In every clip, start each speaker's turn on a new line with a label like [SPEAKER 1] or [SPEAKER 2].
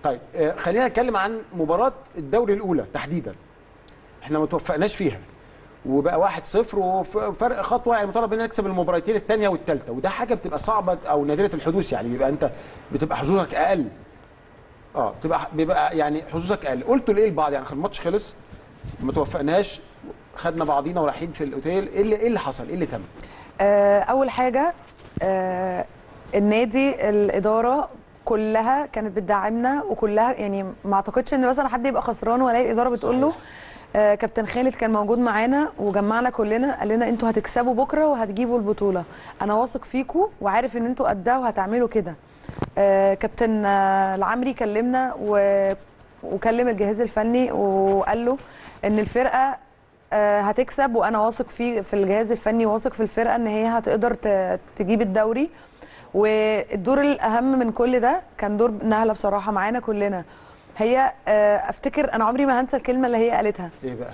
[SPEAKER 1] طيب آه، خلينا نتكلم عن مباراه الدوري الاولى تحديدا احنا ما توفقناش فيها وبقى 1-0 وفرق خطوه يعني مطالب مننا نكسب المباراتين الثانيه والثالثه وده حاجه بتبقى صعبه او نادره الحدوث يعني بيبقى انت بتبقى حظوظك اقل اه بتبقى بيبقى يعني حظوظك اقل قلتوا ليه لبعض يعني الماتش خلص ما توفقناش خدنا بعضينا ورايحين في الاوتيل ايه اللي ايه اللي حصل ايه اللي تم
[SPEAKER 2] آه، اول حاجه آه، النادي الاداره كلها كانت بتدعمنا وكلها يعني ما اعتقدش ان مثلا حد يبقى خسران والاقي الاداره بتقول له
[SPEAKER 1] صحيح.
[SPEAKER 2] آه، كابتن خالد كان موجود معانا وجمعنا كلنا قال لنا انتوا هتكسبوا بكره وهتجيبوا البطوله انا واثق فيكم وعارف ان انتوا قدها وهتعملوا كده آه، كابتن آه، العمري كلمنا و... وكلم الجهاز الفني وقال له ان الفرقه آه، هتكسب وانا واثق في في الجهاز الفني واثق في الفرقه ان هي هتقدر ت- تجيب الدوري والدور الاهم من كل ده كان دور نهله بصراحه معانا كلنا هي آه، افتكر انا عمري ما هنسى الكلمه اللي هي قالتها
[SPEAKER 1] ايه بقى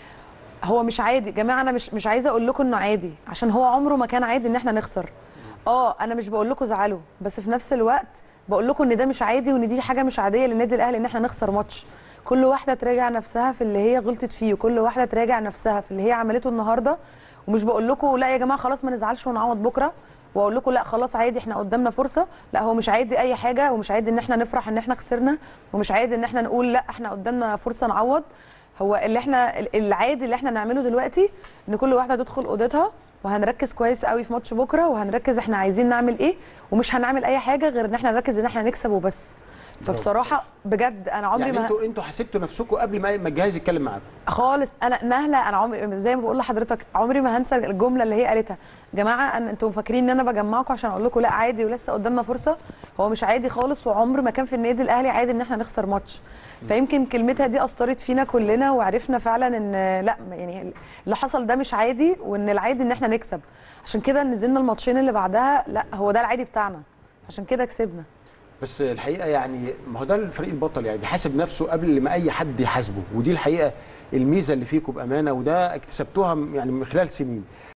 [SPEAKER 2] هو مش عادي يا جماعه انا مش مش عايزه اقول لكم انه عادي عشان هو عمره ما كان عادي ان احنا نخسر اه انا مش بقول لكم زعلوا بس في نفس الوقت بقول لكم ان ده مش عادي وان دي حاجه مش عاديه للنادي الاهلي ان احنا نخسر ماتش كل واحده تراجع نفسها في اللي هي غلطت فيه وكل واحده تراجع نفسها في اللي هي عملته النهارده ومش بقول لكم لا يا جماعه خلاص ما نزعلش ونعوض بكره واقول لكم لا خلاص عادي احنا قدامنا فرصه لا هو مش عادي اي حاجه ومش عادي ان احنا نفرح ان احنا خسرنا ومش عادي ان احنا نقول لا احنا قدامنا فرصه نعوض هو اللي احنا العادي اللي احنا نعمله دلوقتي ان كل واحده تدخل اوضتها وهنركز كويس قوي في ماتش بكره وهنركز احنا عايزين نعمل ايه ومش هنعمل اي حاجه غير ان احنا نركز ان احنا نكسب وبس فبصراحه بجد انا عمري
[SPEAKER 1] يعني
[SPEAKER 2] ما
[SPEAKER 1] انتوا انتوا حسبتوا نفسكم قبل ما ما الجهاز يتكلم معاكم
[SPEAKER 2] خالص انا نهله انا عمري زي ما بقول لحضرتك عمري ما هنسى الجمله اللي هي قالتها جماعه أنا انتوا فاكرين ان انا بجمعكم عشان اقول لكم لا عادي ولسه قدامنا فرصه هو مش عادي خالص وعمر ما كان في النادي الاهلي عادي ان احنا نخسر ماتش فيمكن كلمتها دي اثرت فينا كلنا وعرفنا فعلا ان لا يعني اللي حصل ده مش عادي وان العادي ان احنا نكسب عشان كده نزلنا الماتشين اللي بعدها لا هو ده العادي بتاعنا عشان كده كسبنا
[SPEAKER 1] بس الحقيقه يعني ما هو ده الفريق البطل يعني بيحاسب نفسه قبل ما اي حد يحاسبه ودي الحقيقه الميزه اللي فيكم بامانه وده اكتسبتوها يعني من خلال سنين